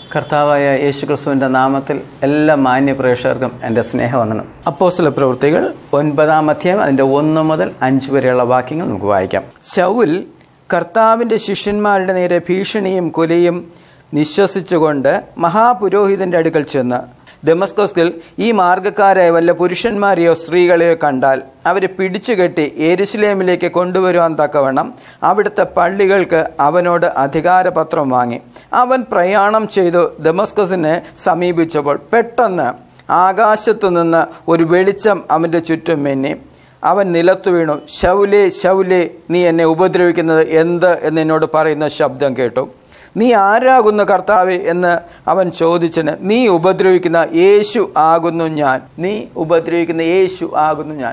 കർത്താവായ യേശുക്രിസ്തുവിൻ്റെ നാമത്തിൽ എല്ലാ മാന്യ പ്രേക്ഷകർക്കും എൻ്റെ സ്നേഹവന്ദനം അപ്പോസ്തല പ്രവൃത്തികൾ ഒൻപതാം അധ്യായം അതിൻ്റെ ഒന്ന് മുതൽ അഞ്ച് വരെയുള്ള വാക്യങ്ങൾ നമുക്ക് വായിക്കാം ശൗൽ കർത്താവിൻ്റെ ശിഷ്യന്മാരുടെ നേരെ ഭീഷണിയും കൊലയും നിശ്വസിച്ചുകൊണ്ട് മഹാപുരോഹിതൻ്റെ അടുക്കൽ ചെന്ന് ദമസ്കോസ്കിൽ ഈ മാർഗക്കാരായ വല്ല പുരുഷന്മാരെയോ സ്ത്രീകളെയോ കണ്ടാൽ അവരെ പിടിച്ചുകെട്ടി എരുസലേമിലേക്ക് കൊണ്ടുവരുവാൻ തക്കവണ്ണം അവിടുത്തെ പള്ളികൾക്ക് അവനോട് അധികാരപത്രം വാങ്ങി അവൻ പ്രയാണം ചെയ്തു ദമസ്കസിനെ സമീപിച്ചപ്പോൾ പെട്ടെന്ന് ആകാശത്തു നിന്ന് ഒരു വെളിച്ചം അവൻ്റെ ചുറ്റും മിന്നി അവൻ നിലത്തു വീണു ശൗലേ ശൗലേ നീ എന്നെ ഉപദ്രവിക്കുന്നത് എന്ത് എന്ന് എന്നോട് പറയുന്ന ശബ്ദം കേട്ടു നീ ആരാകുന്നു കർത്താവെ എന്ന് അവൻ ചോദിച്ചന് നീ ഉപദ്രവിക്കുന്ന യേശു ആകുന്നു ഞാൻ നീ ഉപദ്രവിക്കുന്ന യേശു ആകുന്നു ഞാൻ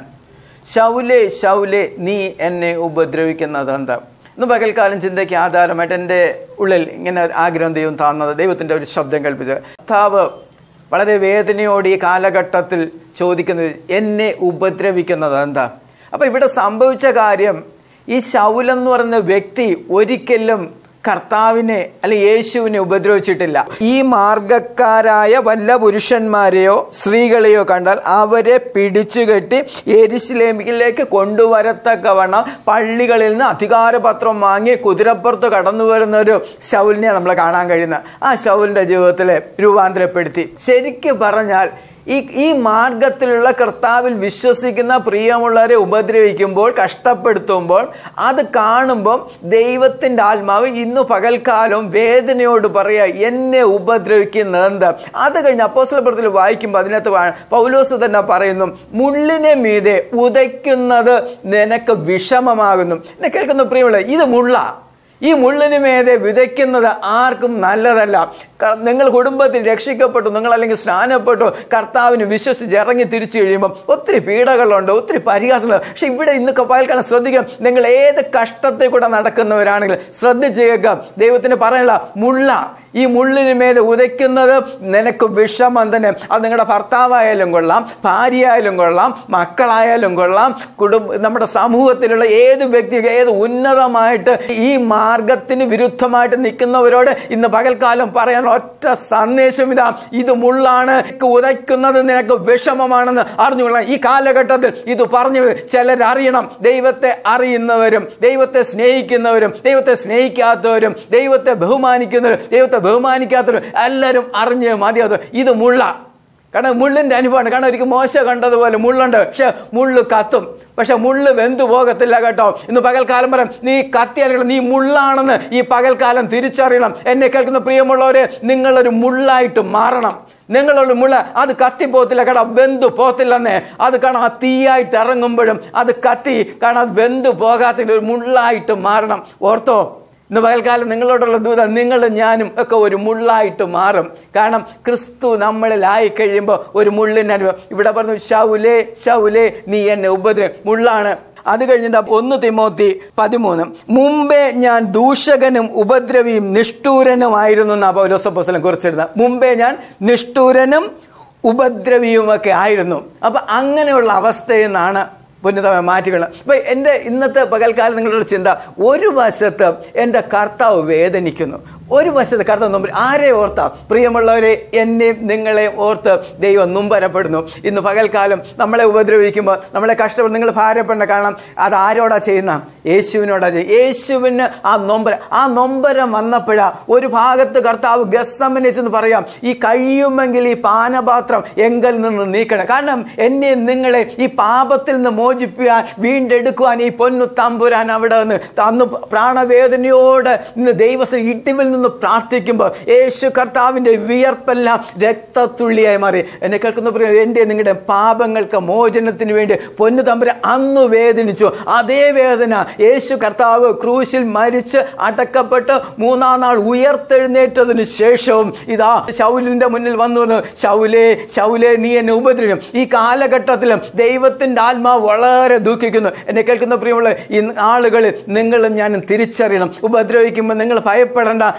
ശൗലേ ശൗലേ നീ എന്നെ ഉപദ്രവിക്കുന്നത് എന്താ ഇന്ന് പകൽക്കാലം ചിന്തയ്ക്ക് ആധാരമായിട്ട് എൻ്റെ ഉള്ളിൽ ഇങ്ങനെ ഒരു ആഗ്രഹം ദൈവം താന്നത് ദൈവത്തിൻ്റെ ഒരു ശബ്ദം കൽപ്പിച്ചത് കർത്താവ് വളരെ വേദനയോടെ ഈ കാലഘട്ടത്തിൽ ചോദിക്കുന്നത് എന്നെ ഉപദ്രവിക്കുന്നത് എന്താ അപ്പം ഇവിടെ സംഭവിച്ച കാര്യം ഈ ശൗലെന്ന് പറയുന്ന വ്യക്തി ഒരിക്കലും കർത്താവിനെ അല്ലെ യേശുവിനെ ഉപദ്രവിച്ചിട്ടില്ല ഈ മാർഗക്കാരായ വല്ല പുരുഷന്മാരെയോ സ്ത്രീകളെയോ കണ്ടാൽ അവരെ പിടിച്ചുകെട്ടി എരിശിലേമിലേക്ക് കൊണ്ടുവരത്തക്കവണ്ണം പള്ളികളിൽ നിന്ന് അധികാരപത്രം വാങ്ങി കുതിരപ്പുറത്ത് കടന്നു വരുന്ന ഒരു ശൗലിനെ നമ്മൾ കാണാൻ കഴിയുന്നത് ആ ശൗലിന്റെ ജീവിതത്തിലെ രൂപാന്തരപ്പെടുത്തി ശരിക്കും പറഞ്ഞാൽ ഈ ഈ മാർഗത്തിലുള്ള കർത്താവിൽ വിശ്വസിക്കുന്ന പ്രിയമുള്ളവരെ ഉപദ്രവിക്കുമ്പോൾ കഷ്ടപ്പെടുത്തുമ്പോൾ അത് കാണുമ്പോൾ ദൈവത്തിൻ്റെ ആത്മാവ് ഇന്ന് പകൽക്കാലം വേദനയോട് പറയുക എന്നെ ഉപദ്രവിക്കുന്നത് എന്ത് അത് കഴിഞ്ഞ് അപ്പോസ്ലപുരത്തിൽ വായിക്കുമ്പോൾ അതിനകത്ത് പൗലോസ് തന്നെ പറയുന്നു മുള്ളിനെ മീതെ ഉദയ്ക്കുന്നത് നിനക്ക് വിഷമമാകുന്നു എന്നെ കേൾക്കുന്ന പ്രിയമുള്ള ഇത് മുള്ള ഈ മുള്ളിന് മേതെ വിതയ്ക്കുന്നത് ആർക്കും നല്ലതല്ല നിങ്ങൾ കുടുംബത്തിൽ രക്ഷിക്കപ്പെട്ടു നിങ്ങൾ അല്ലെങ്കിൽ സ്നാനപ്പെട്ടു കർത്താവിന് വിശ്വസിച്ച് ഇറങ്ങി തിരിച്ചു കഴിയുമ്പോൾ ഒത്തിരി പീഡകളുണ്ട് ഒത്തിരി പരിഹാസങ്ങളുണ്ട് പക്ഷെ ഇവിടെ ഇന്ന് പകൽക്കാലം ശ്രദ്ധിക്കണം നിങ്ങൾ ഏത് കഷ്ടത്തിൽ കൂടെ നടക്കുന്നവരാണെങ്കിൽ ശ്രദ്ധിച്ച് കേൾക്കാം ദൈവത്തിന് പറയാനുള്ള മുള്ള ഈ മുള്ളിന് മേലെ ഉദയ്ക്കുന്നത് നിനക്ക് വിഷമം തന്നെ അത് നിങ്ങളുടെ ഭർത്താവായാലും കൊള്ളാം ഭാര്യയായാലും കൊള്ളാം മക്കളായാലും കൊള്ളാം കുടുംബ നമ്മുടെ സമൂഹത്തിലുള്ള ഏത് വ്യക്തി ഏത് ഉന്നതമായിട്ട് ഈ മാർഗത്തിന് വിരുദ്ധമായിട്ട് നിൽക്കുന്നവരോട് ഇന്ന് പകൽക്കാലം പറയാൻ ഒറ്റ സന്ദേശം ഇതാ ഇത് മുള്ളാണ് ഉദയ്ക്കുന്നത് നിനക്ക് വിഷമമാണെന്ന് അറിഞ്ഞുകൊള്ളാം ഈ കാലഘട്ടത്തിൽ ഇത് പറഞ്ഞു ചിലർ അറിയണം ദൈവത്തെ അറിയുന്നവരും ദൈവത്തെ സ്നേഹിക്കുന്നവരും ദൈവത്തെ സ്നേഹിക്കാത്തവരും ദൈവത്തെ ബഹുമാനിക്കുന്നവരും ദൈവത്തെ ബഹുമാനിക്കാത്തവരും എല്ലാവരും അറിഞ്ഞ് മതിയാത്തവർ ഇത് മുള്ള കാരണം മുള്ളിന്റെ അനുഭവമാണ് കാരണം ഒരിക്കൽ മോശ കണ്ടതുപോലെ മുള്ളുണ്ട് പക്ഷെ മുള്ള് കത്തും പക്ഷെ മുള്ള് വെന്തു പോകത്തില്ല കേട്ടോ ഇന്ന് പകൽക്കാലം പറയാം നീ കത്തിയറിയണം നീ മുള്ളാണെന്ന് ഈ പകൽക്കാലം തിരിച്ചറിയണം എന്നെ കേൾക്കുന്ന പ്രിയമുള്ളവരെ നിങ്ങളൊരു മുള്ളായിട്ട് മാറണം നിങ്ങളൊരു മുള്ള അത് കത്തിപ്പോകത്തില്ല കാരണം വെന്തു പോകത്തില്ലെന്നേ അത് കാണാം ആ തീയായിട്ട് ഇറങ്ങുമ്പോഴും അത് കത്തി കാരണം അത് വെന്തു പോകാത്ത ഒരു മുള്ളായിട്ട് മാറണം ഓർത്തോ ഇന്ന് പകൽക്കാലം നിങ്ങളോടുള്ള ദൂത നിങ്ങളും ഞാനും ഒക്കെ ഒരു മുള്ളായിട്ട് മാറും കാരണം ക്രിസ്തു നമ്മളിലായി കഴിയുമ്പോൾ ഒരു മുള്ളിൻ്റെ അനുഭവം ഇവിടെ പറഞ്ഞു ശൗലേ ശൗലേ നീ എന്നെ ഉപദ്രവം മുള്ളാണ് അത് കഴിഞ്ഞിട്ട് ഒന്ന് തിമോത്തി പതിമൂന്ന് മുമ്പേ ഞാൻ ദൂഷകനും ഉപദ്രവിയും നിഷ്ഠൂരനുമായിരുന്നു എന്നാ പൗലോസപ്പോസലം കുറിച്ചിരുന്നത് മുമ്പേ ഞാൻ നിഷ്ഠൂരനും ഉപദ്രവിയുമൊക്കെ ആയിരുന്നു അപ്പൊ അങ്ങനെയുള്ള അവസ്ഥയിൽ നിന്നാണ് പുണ്യതമായ മാറ്റുകൾ അപ്പൊ എൻ്റെ ഇന്നത്തെ പകൽക്കാലം നിങ്ങളുടെ ചിന്ത ഒരു വശത്ത് എൻ്റെ കർത്താവ് വേദനിക്കുന്നു ഒരു വശത്ത് കർത്താവ് നൊമ്പർ ആരെ ഓർത്താം പ്രിയമുള്ളവരെ എന്നെയും നിങ്ങളെയും ഓർത്ത് ദൈവം നുമ്പരപ്പെടുന്നു ഇന്ന് പകൽക്കാലം നമ്മളെ ഉപദ്രവിക്കുമ്പോൾ നമ്മളെ കഷ്ടപ്പെടും നിങ്ങൾ ഭാരപ്പെടേണ്ട കാരണം അത് ആരോടാ ചെയ്യുന്ന യേശുവിനോടാ ചെയ്യുക യേശുവിന് ആ നൊമ്പരം ആ നൊമ്പരം വന്നപ്പോഴാ ഒരു ഭാഗത്ത് കർത്താവ് ഗസമ്മനിച്ചെന്ന് പറയാം ഈ കഴിയുമെങ്കിൽ ഈ പാനപാത്രം എങ്കിൽ നിന്ന് നീക്കണം കാരണം എന്നെ നിങ്ങളെ ഈ പാപത്തിൽ നിന്ന് മോചിപ്പിക്കാൻ വീണ്ടെടുക്കുവാൻ ഈ പൊന്നു തമ്പുരാൻ അവിടെ നിന്ന് അന്ന് പ്രാണവേദനയോട് ഇന്ന് ദൈവസ്ഥ ഇടിവിൽ നിന്ന് പ്രാർത്ഥിക്കുമ്പോൾ യേശു കർത്താവിൻ്റെ വിയർപ്പെല്ലാം രക്തത്തുള്ളിയായി മാറി എന്നെ കേൾക്കുന്ന എൻ്റെ നിങ്ങളുടെ പാപങ്ങൾക്ക് മോചനത്തിന് വേണ്ടി പൊന്നു തമ്പുരാൻ അന്ന് വേദനിച്ചു അതേ വേദന യേശു കർത്താവ് ക്രൂശിൽ മരിച്ച് അടക്കപ്പെട്ട് മൂന്നാം നാൾ ഉയർത്തെഴുന്നേറ്റതിന് ശേഷവും ഇതാ ശൗലിന്റെ മുന്നിൽ വന്നു വന്നു ശൗലേ ശൗലേ നീ എന്നെ ഉപദ്രവിക്കും ഈ കാലഘട്ടത്തിലും ദൈവത്തിന്റെ ആത്മാവ് വളരെ ദുഃഖിക്കുന്നു എന്നെ കേൾക്കുന്ന പ്രിയമുള്ള ഈ ആളുകൾ നിങ്ങളും ഞാനും തിരിച്ചറിയണം ഉപദ്രവിക്കുമ്പോൾ നിങ്ങൾ ഭയപ്പെടേണ്ട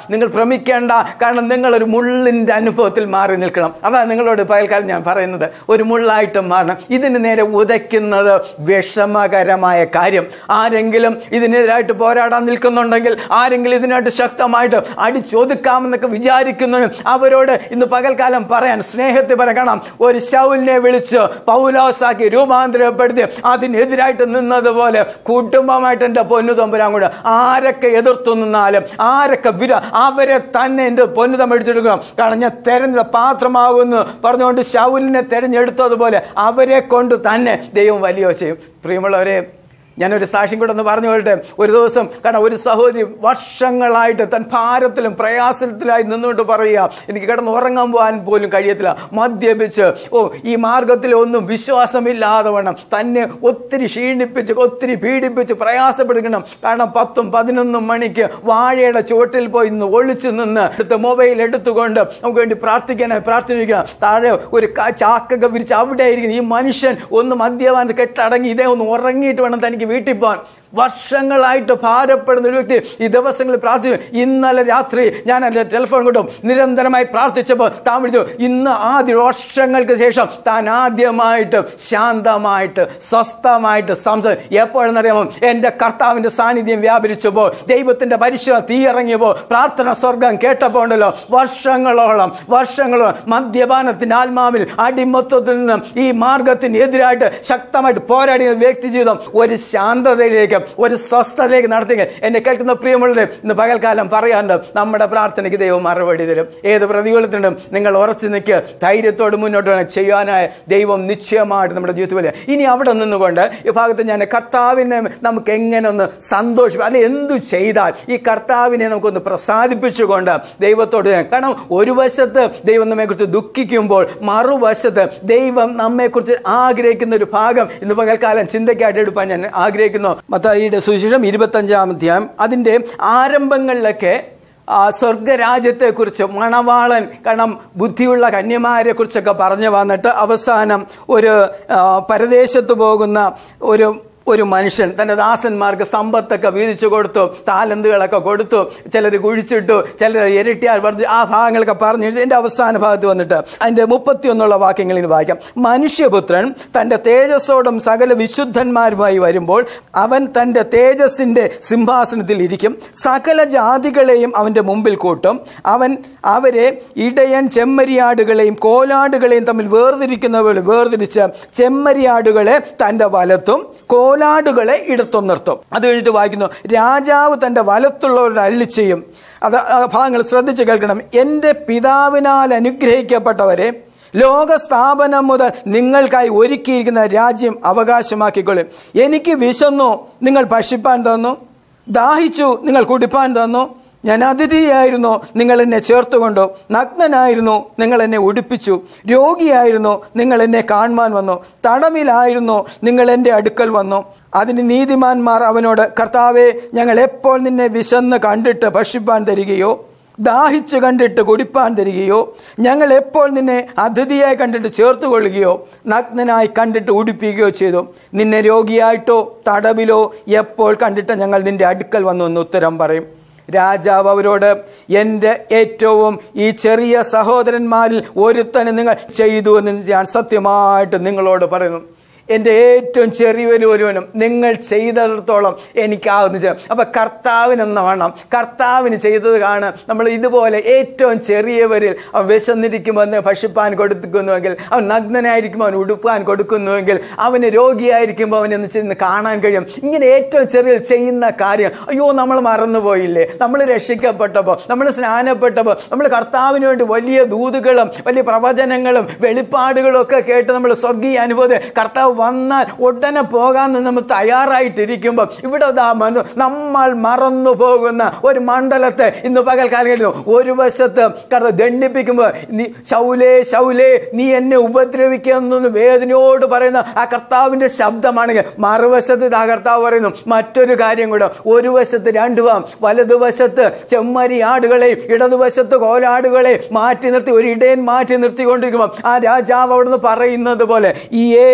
നിങ്ങൾ ഭ്രമിക്കേണ്ട കാരണം നിങ്ങൾ ഒരു മുള്ളിന്റെ അനുഭവത്തിൽ മാറി നിൽക്കണം അതാണ് നിങ്ങളോട് പകൽക്കാലം ഞാൻ പറയുന്നത് ഒരു മുള്ളായിട്ട് മാറണം ഇതിന് നേരെ ഉദയ്ക്കുന്നത് വിഷമകരമായ കാര്യം ആരെങ്കിലും ഇതിനെതിരായിട്ട് പോരാടാൻ നിൽക്കുന്നുണ്ടെങ്കിൽ ആരെങ്കിലും ഇതിനായിട്ട് ശക്തമായിട്ട് അടിച്ചൊതുക്കാമെന്നൊക്കെ വിചാരിക്കുന്നു അവരോട് ഇന്ന് പകൽക്കാലം പറയാൻ സ്നേഹത്തിൽ പറയാൻ കാണാം ഒരു ശൗലിനെ വിളിച്ച് പൗലോസാക്കി രൂപാന്തരപ്പെടുത്തി അതിനെതിരായിട്ട് നിന്നതുപോലെ കുടുംബമായിട്ട് എൻ്റെ പൊന്നു തമ്പുരാൻ കൂടെ ആരൊക്കെ എതിർത്തു നിന്നാലും ആരൊക്കെ വിര അവരെ തന്നെ എൻ്റെ പൊന്നു തമ്പ എടുത്തെടുക്കണം കാരണം ഞാൻ തെരഞ്ഞ പാത്രമാകുന്നു പറഞ്ഞുകൊണ്ട് ശൗലിനെ തെരഞ്ഞെടുത്തതുപോലെ അവരെ കൊണ്ട് തന്നെ ദൈവം വലിയ ചെയ്യും പ്രിയമുള്ളവരെ ഞാനൊരു സാക്ഷ്യം കൂടെ ഒന്ന് പറഞ്ഞു കൊള്ളട്ടെ ഒരു ദിവസം കാരണം ഒരു സഹോദരി വർഷങ്ങളായിട്ട് തൻ ഭാരത്തിലും പ്രയാസത്തിലായി നിന്നുകൊണ്ട് പറയുക എനിക്ക് കിടന്ന് ഉറങ്ങാൻ പോകാൻ പോലും കഴിയത്തില്ല മദ്യപിച്ച് ഓ ഈ മാർഗത്തിൽ ഒന്നും വിശ്വാസമില്ലാതെ വേണം തന്നെ ഒത്തിരി ക്ഷീണിപ്പിച്ച് ഒത്തിരി പീഡിപ്പിച്ച് പ്രയാസപ്പെടുക്കണം കാരണം പത്തും പതിനൊന്നും മണിക്ക് വാഴയുടെ ചുവട്ടിൽ പോയി ഇന്ന് ഒളിച്ചു നിന്ന് എടുത്ത് മൊബൈൽ എടുത്തുകൊണ്ട് നമുക്ക് വേണ്ടി പ്രാർത്ഥിക്കാനായി പ്രാർത്ഥിക്കണം താഴെ ഒരു ക- ചാക്കൊക്കെ വിരിച്ച് അവിടെ ഇരിക്കുന്നു ഈ മനുഷ്യൻ ഒന്ന് മദ്യപാൻ കെട്ടടങ്ങി ഇതേ ഒന്ന് ഉറങ്ങിയിട്ട് വേണം തനിക്ക് വീട്ടിൽ പോകാൻ വർഷങ്ങളായിട്ട് ഭാരപ്പെടുന്ന ഒരു വ്യക്തി ഈ ദിവസങ്ങളിൽ പ്രാർത്ഥിച്ചു ഇന്നലെ രാത്രി ഞാൻ എൻ്റെ ടെലിഫോൺ കൊണ്ടും നിരന്തരമായി പ്രാർത്ഥിച്ചപ്പോൾ താൻ വിളിച്ചു ഇന്ന് ആദ്യ വർഷങ്ങൾക്ക് ശേഷം താൻ ആദ്യമായിട്ട് ശാന്തമായിട്ട് സ്വസ്ഥമായിട്ട് സംസാരിച്ചു എപ്പോഴെന്നറിയാമോ എൻ്റെ കർത്താവിൻ്റെ സാന്നിധ്യം വ്യാപരിച്ചപ്പോൾ ദൈവത്തിൻ്റെ പരിശുദ്ധ തീ ഇറങ്ങിയപ്പോൾ പ്രാർത്ഥന സ്വർഗം കേട്ടപ്പോൾ ഉണ്ടല്ലോ വർഷങ്ങളോളം വർഷങ്ങളോളം മദ്യപാനത്തിൻ്റെ ആത്മാവിൽ അടിമത്വത്തിൽ നിന്ന് ഈ മാർഗത്തിന് എതിരായിട്ട് ശക്തമായിട്ട് പോരാടിയ വ്യക്തി ജീവിതം ഒരു ശാന്തതയിലേക്ക് ഒരു സ്വസ്ഥതയിലേക്ക് നടത്തി എന്നെ കേൾക്കുന്ന പ്രിയമുള്ളവരെ ഇന്ന് പകൽക്കാലം പറയാറുണ്ട് നമ്മുടെ പ്രാർത്ഥനയ്ക്ക് ദൈവം മറുപടി തരും ഏത് പ്രതികൂലത്തിനും നിങ്ങൾ ഉറച്ചു നിൽക്കുക ധൈര്യത്തോട് മുന്നോട്ട് വേണം ചെയ്യാനായ ദൈവം നിശ്ചയമായിട്ട് നമ്മുടെ ജീവിതത്തിൽ വരിക. ഇനി അവിടെ നിന്നുകൊണ്ട് ഈ ഭാഗത്ത് ഞാൻ കർത്താവിനെ നമുക്ക് എങ്ങനെ ഒന്ന് സന്തോഷിക്കും അല്ലെ എന്തു ചെയ്താൽ ഈ കർത്താവിനെ നമുക്കൊന്ന് പ്രസാദിപ്പിച്ചുകൊണ്ട് ദൈവത്തോട് ഞാൻ- കാരണം ഒരു വശത്ത് ദൈവം നമ്മെക്കുറിച്ച് ദുഃഖിക്കുമ്പോൾ മറുവശത്ത് ദൈവം നമ്മെക്കുറിച്ച് ആഗ്രഹിക്കുന്ന ഒരു ഭാഗം ഇന്ന് പകൽക്കാലം ചിന്തയ്ക്കായിട്ട് എടുപ്പാൻ ഞാൻ ആഗ്രഹിക്കുന്നു മത്തായിയുടെ സുവിശേഷം ഇരുപത്തഞ്ചാം അധ്യായം അതിൻ്റെ ആരംഭങ്ങളിലൊക്കെ ആ സ്വർഗരാജ്യത്തെക്കുറിച്ച് മണവാളൻ കാരണം ബുദ്ധിയുള്ള കന്യമാരെ കുറിച്ചൊക്കെ പറഞ്ഞു വന്നിട്ട് അവസാനം ഒരു ആ, പരദേശത്ത് പോകുന്ന ഒരു ഒരു മനുഷ്യൻ തൻ്റെ ദാസന്മാർക്ക് സമ്പത്തൊക്കെ വീതിച്ചു കൊടുത്തു താലന്തുകളൊക്കെ കൊടുത്തു ചിലർ കുഴിച്ചിട്ടു ചിലർ ഇരട്ടിയാൽ പറഞ്ഞു ആ ഭാഗങ്ങളൊക്കെ പറഞ്ഞു എൻ്റെ അവസാന ഭാഗത്ത് വന്നിട്ട് അതിൻ്റെ മുപ്പത്തിയൊന്നുള്ള വാക്യങ്ങളിൽ വായിക്കാം മനുഷ്യപുത്രൻ തൻ്റെ തേജസ്സോടും സകല വിശുദ്ധന്മാരുമായി വരുമ്പോൾ അവൻ തൻ്റെ തേജസ്സിൻ്റെ സിംഹാസനത്തിൽ ഇരിക്കും സകല ജാതികളെയും അവൻ്റെ മുമ്പിൽ കൂട്ടും അവൻ അവരെ ഇടയൻ ചെമ്മരിയാടുകളെയും കോലാടുകളെയും തമ്മിൽ വേർതിരിക്കുന്ന പോലെ വേർതിരിച്ച് ചെമ്മരിയാടുകളെ തൻ്റെ വലത്തും കോലാടുകളെ ഇടത്തും നിർത്തും അത് കഴിഞ്ഞിട്ട് വായിക്കുന്നു രാജാവ് തൻ്റെ വലത്തുള്ളവരുടെ അള്ളി ചെയ്യും അത് ആ ഭാഗങ്ങൾ ശ്രദ്ധിച്ച് കേൾക്കണം എൻ്റെ പിതാവിനാൽ അനുഗ്രഹിക്കപ്പെട്ടവരെ ലോക സ്ഥാപനം മുതൽ നിങ്ങൾക്കായി ഒരുക്കിയിരിക്കുന്ന രാജ്യം അവകാശമാക്കിക്കൊള്ളും എനിക്ക് വിശന്നു നിങ്ങൾ ഭക്ഷിപ്പാൻ തന്നു ദാഹിച്ചു നിങ്ങൾ കുടിപ്പാൻ തന്നു ഞാൻ അതിഥിയായിരുന്നു നിങ്ങൾ എന്നെ ചേർത്തുകൊണ്ടു നഗ്നനായിരുന്നു നിങ്ങൾ എന്നെ ഉടുപ്പിച്ചു രോഗിയായിരുന്നു നിങ്ങൾ എന്നെ കാണുവാൻ വന്നു തടവിലായിരുന്നു നിങ്ങൾ എൻ്റെ അടുക്കൽ വന്നു അതിന് നീതിമാന്മാർ അവനോട് കർത്താവെ ഞങ്ങൾ എപ്പോൾ നിന്നെ വിശന്ന് കണ്ടിട്ട് ഭക്ഷിപ്പാൻ തരികയോ ദാഹിച്ച് കണ്ടിട്ട് കുടിപ്പാൻ തരികയോ ഞങ്ങൾ എപ്പോൾ നിന്നെ അതിഥിയായി കണ്ടിട്ട് ചേർത്ത് കൊള്ളുകയോ നഗ്നനായി കണ്ടിട്ട് ഉടുപ്പിക്കുകയോ ചെയ്തു നിന്നെ രോഗിയായിട്ടോ തടവിലോ എപ്പോൾ കണ്ടിട്ട് ഞങ്ങൾ നിന്റെ അടുക്കൽ വന്നു എന്ന് ഉത്തരം പറയും രാജാവ് അവരോട് എൻ്റെ ഏറ്റവും ഈ ചെറിയ സഹോദരന്മാരിൽ ഒരുത്തന് നിങ്ങൾ ചെയ്തു എന്ന് ഞാൻ സത്യമായിട്ട് നിങ്ങളോട് പറയുന്നു എൻ്റെ ഏറ്റവും ചെറിയൊരു ഒരുവനും നിങ്ങൾ ചെയ്തിടത്തോളം എനിക്കാവുന്ന ചെയ്യും അപ്പം കർത്താവിനെന്ന വേണം കർത്താവിന് ചെയ്തത് കാണുക നമ്മൾ ഇതുപോലെ ഏറ്റവും ചെറിയവരിൽ അവൻ വിശന്നിരിക്കുമ്പോൾ അവന് ഭക്ഷിപ്പാൻ കൊടുക്കുന്നുവെങ്കിൽ അവൻ നഗ്നനായിരിക്കുമ്പോൾ അവൻ ഉടുപ്പാൻ കൊടുക്കുന്നുവെങ്കിൽ അവന് രോഗിയായിരിക്കുമ്പോൾ അവനെ ചെന്ന് കാണാൻ കഴിയും ഇങ്ങനെ ഏറ്റവും ചെറിയ ചെയ്യുന്ന കാര്യം അയ്യോ നമ്മൾ മറന്നുപോയില്ലേ നമ്മൾ രക്ഷിക്കപ്പെട്ടപ്പോൾ നമ്മൾ സ്നാനപ്പെട്ടപ്പോൾ നമ്മൾ കർത്താവിന് വേണ്ടി വലിയ ദൂതുകളും വലിയ പ്രവചനങ്ങളും വെളിപ്പാടുകളും ഒക്കെ കേട്ട് നമ്മൾ സ്വർഗീയ അനുഭവത്തെ കർത്താവ് വന്നാൽ ഉടനെ പോകാൻ നമ്മൾ തയ്യാറായിട്ടിരിക്കുമ്പോൾ ഇവിടെ ദാ മനു നമ്മൾ മറന്നു പോകുന്ന ഒരു മണ്ഡലത്തെ ഇന്ന് പകൽക്കാലം കഴിഞ്ഞു ഒരു വശത്ത് കർത്താവ് ദണ്ഡിപ്പിക്കുമ്പോൾ നീ ശൗലേ ശൗലേ നീ എന്നെ ഉപദ്രവിക്കുന്നു വേദനയോട് പറയുന്ന ആ കർത്താവിന്റെ ശബ്ദമാണെങ്കിൽ മറുവശത്ത് ഇതാ കർത്താവ് പറയുന്നു മറ്റൊരു കാര്യം കൂടെ ഒരു വശത്ത് രണ്ടു വാം വലതുവശത്ത് ചെമ്മരി ആടുകളെയും ഇടതുവശത്ത് കോലാടുകളെ മാറ്റി നിർത്തി ഒരു ഇടയൻ മാറ്റി നിർത്തിക്കൊണ്ടിരിക്കുമ്പോൾ ആ രാജാവ് അവിടുന്ന് പറയുന്നത് പോലെ ഈ ഏറ്റവും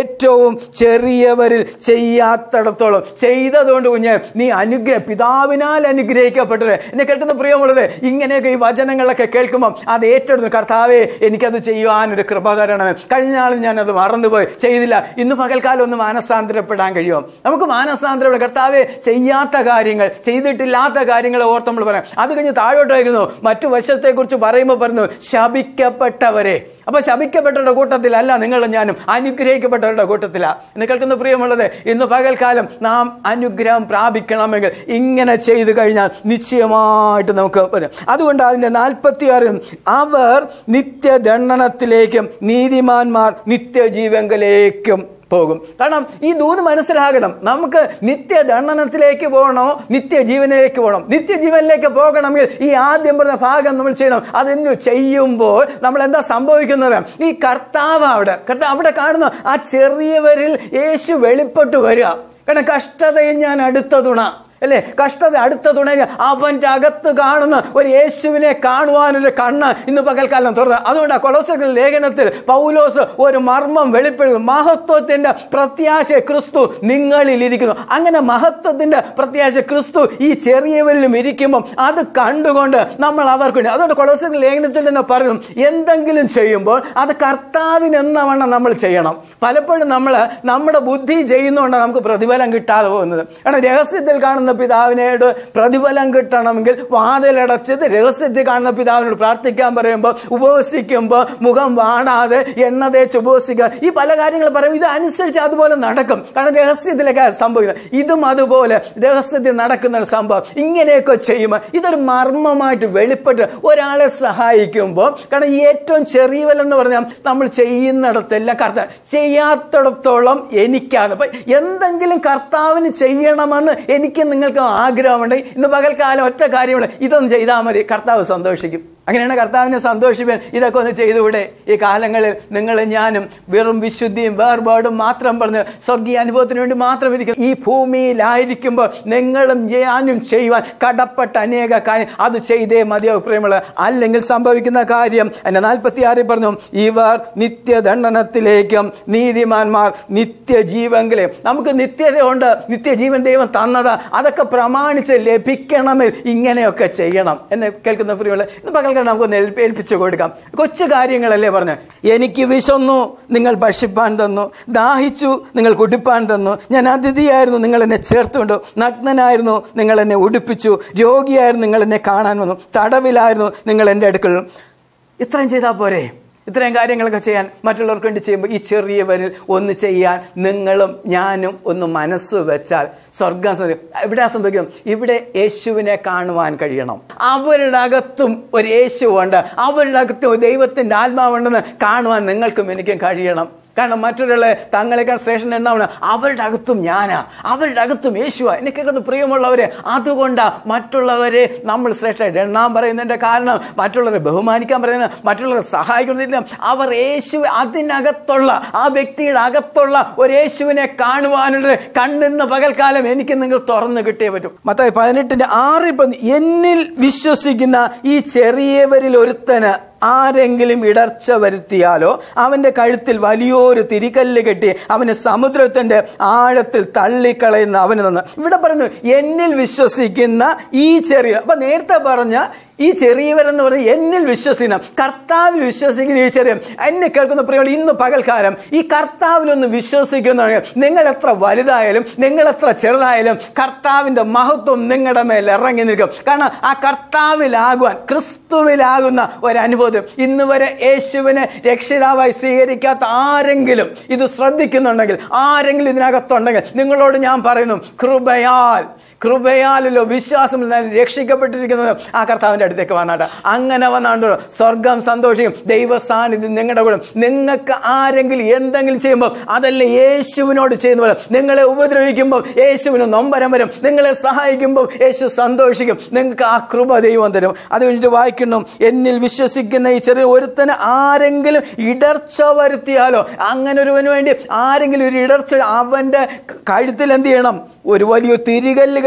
അധികവും ചെറിയവരിൽ ചെയ്യാത്തിടത്തോളം ചെയ്തതുകൊണ്ട് കുഞ്ഞ് നീ അനുഗ്രഹ പിതാവിനാൽ അനുഗ്രഹിക്കപ്പെട്ടത് എന്നെ കേൾക്കുന്ന പ്രിയമുള്ളത് ഇങ്ങനെയൊക്കെ ഈ വചനങ്ങളൊക്കെ കേൾക്കുമ്പോൾ അത് ഏറ്റെടുത്തു കർത്താവെ എനിക്കത് ചെയ്യുവാനൊരു കൃപ തരണമേ കഴിഞ്ഞ നാൾ ഞാനത് മറന്നുപോയി ചെയ്തില്ല ഇന്ന് പകൽക്കാലം ഒന്ന് മാനസാന്തരപ്പെടാൻ കഴിയുമോ നമുക്ക് മാനസാന്തരപ്പെടാം കർത്താവെ ചെയ്യാത്ത കാര്യങ്ങൾ ചെയ്തിട്ടില്ലാത്ത കാര്യങ്ങൾ ഓർത്ത് നമ്മൾ പറയാം അത് കഴിഞ്ഞ് താഴോട്ട് വയ്ക്കുന്നു മറ്റു വശത്തെക്കുറിച്ച് പറയുമ്പോൾ പറഞ്ഞു ശപിക്കപ്പെട്ടവരെ അപ്പൊ ശപിക്കപ്പെട്ടവരുടെ കൂട്ടത്തിലല്ല നിങ്ങളും ഞാനും അനുഗ്രഹിക്കപ്പെട്ടവരുടെ കൂട്ടത്തിലാണ് എന്നെ കേൾക്കുന്ന പ്രിയമുള്ളത് ഇന്ന് പകൽക്കാലം നാം അനുഗ്രഹം പ്രാപിക്കണമെങ്കിൽ ഇങ്ങനെ ചെയ്തു കഴിഞ്ഞാൽ നിശ്ചയമായിട്ട് നമുക്ക് വരും അതുകൊണ്ട് അതിന്റെ നാൽപ്പത്തിയാറ് അവർ നിത്യദണ്ഡനത്തിലേക്കും നീതിമാന്മാർ നിത്യജീവങ്കലേക്കും പോകും കാരണം ഈ ദൂത് മനസ്സിലാകണം നമുക്ക് നിത്യദണ്ഡനത്തിലേക്ക് പോകണോ നിത്യജീവനിലേക്ക് പോകണം നിത്യജീവനിലേക്ക് പോകണമെങ്കിൽ ഈ ആദ്യം പറഞ്ഞ ഭാഗം നമ്മൾ ചെയ്യണം അതെന്ന് ചെയ്യുമ്പോൾ നമ്മൾ എന്താ സംഭവിക്കുന്നത് ഈ കർത്താവ് അവിടെ കർത്താവ് അവിടെ കാണുന്ന ആ ചെറിയവരിൽ യേശു വെളിപ്പെട്ടു വരിക കാരണം കഷ്ടതയിൽ ഞാൻ അടുത്ത തുണ അല്ലേ കഷ്ടത അടുത്ത തുണയിൽ അവന്റെ അകത്ത് കാണുന്ന ഒരു യേശുവിനെ കാണുവാനൊരു കണ്ണ് ഇന്ന് പകൽക്കാലം തുറന്ന് അതുകൊണ്ട് കൊളോസകൾ ലേഖനത്തിൽ പൗലോസ് ഒരു മർമ്മം വെളിപ്പെടുന്നു മഹത്വത്തിന്റെ പ്രത്യാശ ക്രിസ്തു നിങ്ങളിൽ ഇരിക്കുന്നു അങ്ങനെ മഹത്വത്തിന്റെ പ്രത്യാശ ക്രിസ്തു ഈ ചെറിയവരിലും ഇരിക്കുമ്പം അത് കണ്ടുകൊണ്ട് നമ്മൾ അവർക്ക് വേണ്ടി അതുകൊണ്ട് കൊളോസകൾ ലേഖനത്തിൽ തന്നെ പറയുന്നു എന്തെങ്കിലും ചെയ്യുമ്പോൾ അത് കർത്താവിന് എന്നവണ്ണം നമ്മൾ ചെയ്യണം പലപ്പോഴും നമ്മൾ നമ്മുടെ ബുദ്ധി ചെയ്യുന്നതുകൊണ്ടാണ് നമുക്ക് പ്രതിഫലം കിട്ടാതെ പോകുന്നത് കാരണം രഹസ്യത്തിൽ കാണുന്ന പിതാവിനോട് പ്രതിഫലം കിട്ടണമെങ്കിൽ വാതിലടച്ചത് രഹസ്യത്തിൽ കാണുന്ന പിതാവിനോട് പ്രാർത്ഥിക്കാൻ പറയുമ്പോൾ ഉപവസിക്കുമ്പോൾ മുഖം വാടാതെ എണ്ണ തേച്ച് ഉപവസിക്കുക ഈ പല കാര്യങ്ങൾ പറയും ഇത് അനുസരിച്ച് അതുപോലെ നടക്കും കാരണം രഹസ്യത്തിലൊക്കെ സംഭവിക്കുന്നത് ഇതും അതുപോലെ രഹസ്യത്തിൽ നടക്കുന്ന ഒരു സംഭവം ഇങ്ങനെയൊക്കെ ചെയ്യുമ്പോൾ ഇതൊരു മർമ്മമായിട്ട് വെളിപ്പെട്ട് ഒരാളെ സഹായിക്കുമ്പോൾ കാരണം ഏറ്റവും ചെറിയവലെന്ന് പറഞ്ഞാൽ നമ്മൾ ചെയ്യുന്നിടത്തെല്ലാം കർത്താവ് ചെയ്യാത്തിടത്തോളം എനിക്കാണ് അപ്പൊ എന്തെങ്കിലും കർത്താവിന് ചെയ്യണമെന്ന് എനിക്ക് നിങ്ങൾക്ക് ആഗ്രഹമുണ്ട് ഇന്ന് പകൽക്കാലം ഒറ്റ കാര്യമുണ്ട് ഇതൊന്ന് ചെയ്താൽ മതി കർത്താവ് സന്തോഷിക്കും അങ്ങനെയാണ് കർത്താവിനെ സന്തോഷിപ്പാൻ ഇതൊക്കെ ഒന്ന് ചെയ്തുകൂടെ ഈ കാലങ്ങളിൽ നിങ്ങൾ ഞാനും വെറും വിശുദ്ധിയും വേർപാടും മാത്രം പറഞ്ഞ് സ്വർഗീയ അനുഭവത്തിന് വേണ്ടി മാത്രം ഇരിക്കും ഈ ഭൂമിയിലായിരിക്കുമ്പോൾ നിങ്ങളും ഞാനും ചെയ്യുവാൻ കടപ്പെട്ട അനേക കാര്യം അത് ചെയ്തേ മതിയാവും പ്രിയമുള്ള അല്ലെങ്കിൽ സംഭവിക്കുന്ന കാര്യം എന്നെ നാൽപ്പത്തി ആറിൽ പറഞ്ഞു ഇവർ നിത്യദണ്ഡനത്തിലേക്കും നീതിമാന്മാർ നിത്യജീവങ്കിലെ നമുക്ക് നിത്യതയുണ്ട് നിത്യജീവൻ ദൈവം തന്നത് അതൊക്കെ പ്രമാണിച്ച് ലഭിക്കണമെങ്കിൽ ഇങ്ങനെയൊക്കെ ചെയ്യണം എന്നെ കേൾക്കുന്ന പ്രിയമുള്ള ഇത് പകൽക്കാലം നമുക്കൊന്ന് ഏൽപ്പ- ഏൽപ്പിച്ചു കൊടുക്കാം കൊച്ചു കാര്യങ്ങളല്ലേ പറഞ്ഞു എനിക്ക് വിശന്നു നിങ്ങൾ ഭക്ഷിപ്പാൻ തന്നു ദാഹിച്ചു നിങ്ങൾ കുടിപ്പാൻ തന്നു ഞാൻ അതിഥിയായിരുന്നു നിങ്ങൾ എന്നെ ചേർത്തുകൊണ്ടു നഗ്നനായിരുന്നു നിങ്ങൾ എന്നെ ഉടുപ്പിച്ചു രോഗിയായിരുന്നു നിങ്ങൾ എന്നെ കാണാൻ വന്നു തടവിലായിരുന്നു നിങ്ങൾ എൻ്റെ അടുക്കൽ ഇത്രയും ചെയ്താൽ പോരെ ഇത്രയും കാര്യങ്ങളൊക്കെ ചെയ്യാൻ മറ്റുള്ളവർക്ക് വേണ്ടി ചെയ്യുമ്പോൾ ഈ ചെറിയവരിൽ ഒന്ന് ചെയ്യാൻ നിങ്ങളും ഞാനും ഒന്ന് മനസ്സ് വെച്ചാൽ സ്വർഗം സംഭവിക്കും. എവിടെയാ സംഭവിക്കും ഇവിടെ യേശുവിനെ കാണുവാൻ കഴിയണം അവരുടെ അകത്തും ഒരു യേശുവുണ്ട് അവരുടെ അകത്തും ദൈവത്തിന്റെ ആത്മാവുണ്ടെന്ന് കാണുവാൻ നിങ്ങൾക്കും എനിക്കും കഴിയണം കാരണം മറ്റൊരാളെ തങ്ങളെക്കാൾ ശ്രേഷ്ഠൻ എന്നാവണം അവരുടെ അകത്തും ഞാനാ അവരുടെ അകത്തും യേശുവാ എന്നെ കേൾക്കുന്ന പ്രിയമുള്ളവരെ അതുകൊണ്ടാ മറ്റുള്ളവരെ നമ്മൾ ശ്രേഷ്ഠമായിട്ട് എണ്ണാൻ പറയുന്നതിന്റെ കാരണം മറ്റുള്ളവരെ ബഹുമാനിക്കാൻ പറയുന്നത് മറ്റുള്ളവരെ സഹായിക്കുന്നതിന് അവർ യേശു അതിനകത്തുള്ള ആ വ്യക്തിയുടെ അകത്തുള്ള ഒരു യേശുവിനെ കാണുവാനുള്ള കണ്ണിന്ന് പകൽക്കാലം എനിക്ക് നിങ്ങൾ തുറന്നു കിട്ടിയേ പറ്റും മത്തായി പതിനെട്ടിന്റെ ആറിൽ പറഞ്ഞു എന്നിൽ വിശ്വസിക്കുന്ന ഈ ചെറിയവരിൽ ഒരുത്തന് ആരെങ്കിലും ഇടർച്ച വരുത്തിയാലോ അവന്റെ കഴുത്തിൽ വലിയൊരു തിരികല്ല് കെട്ടി അവന് സമുദ്രത്തിന്റെ ആഴത്തിൽ തള്ളിക്കളയുന്ന അവന് നിന്ന് ഇവിടെ പറയുന്നു എന്നിൽ വിശ്വസിക്കുന്ന ഈ ചെറിയ അപ്പൊ നേരത്തെ പറഞ്ഞ ഈ ചെറിയവരെന്ന് പറഞ്ഞ് എന്നിൽ വിശ്വസിക്കണം കർത്താവിൽ വിശ്വസിക്കുന്ന ഈ ചെറിയ എന്നെ കേൾക്കുന്ന പ്രിയങ്ങൾ ഇന്ന് പകൽക്കാലം ഈ കർത്താവിലൊന്ന് വിശ്വസിക്കുന്നുണ്ടെങ്കിൽ നിങ്ങൾ എത്ര വലുതായാലും നിങ്ങൾ എത്ര ചെറുതായാലും കർത്താവിന്റെ മഹത്വം നിങ്ങളുടെ മേൽ ഇറങ്ങി നിൽക്കും കാരണം ആ കർത്താവിലാകുവാൻ ക്രിസ്തുവിലാകുന്ന ഒരു അനുഭവം ഇന്ന് വരെ യേശുവിനെ രക്ഷിതാവായി സ്വീകരിക്കാത്ത ആരെങ്കിലും ഇത് ശ്രദ്ധിക്കുന്നുണ്ടെങ്കിൽ ആരെങ്കിലും ഇതിനകത്തുണ്ടെങ്കിൽ നിങ്ങളോട് ഞാൻ പറയുന്നു കൃപയാൽ കൃപയാലല്ലോ വിശ്വാസം രക്ഷിക്കപ്പെട്ടിരിക്കുന്നത് ആ കർത്താവിന്റെ അടുത്തേക്ക് വന്നാട്ട് അങ്ങനെ വന്നാണ്ട് സ്വർഗം സന്തോഷിക്കും ദൈവ സാന്നിധ്യം നിങ്ങളുടെ കൂടെ നിങ്ങൾക്ക് ആരെങ്കിലും എന്തെങ്കിലും ചെയ്യുമ്പോൾ അതല്ല യേശുവിനോട് ചെയ്യുന്ന പോലെ നിങ്ങളെ ഉപദ്രവിക്കുമ്പോൾ യേശുവിന് നൊമ്പരം വരും നിങ്ങളെ സഹായിക്കുമ്പോൾ യേശു സന്തോഷിക്കും നിങ്ങൾക്ക് ആ കൃപ ദൈവം തരും അത് കഴിഞ്ഞിട്ട് വായിക്കുന്നു എന്നിൽ വിശ്വസിക്കുന്ന ഈ ചെറിയ ഒരുത്തന് ആരെങ്കിലും ഇടർച്ച വരുത്തിയാലോ അങ്ങനെ ഒരുവന് വേണ്ടി ആരെങ്കിലും ഒരു ഇടർച്ച അവന്റെ കഴുത്തിൽ എന്ത് ചെയ്യണം ഒരു വലിയ തിരികല്ല്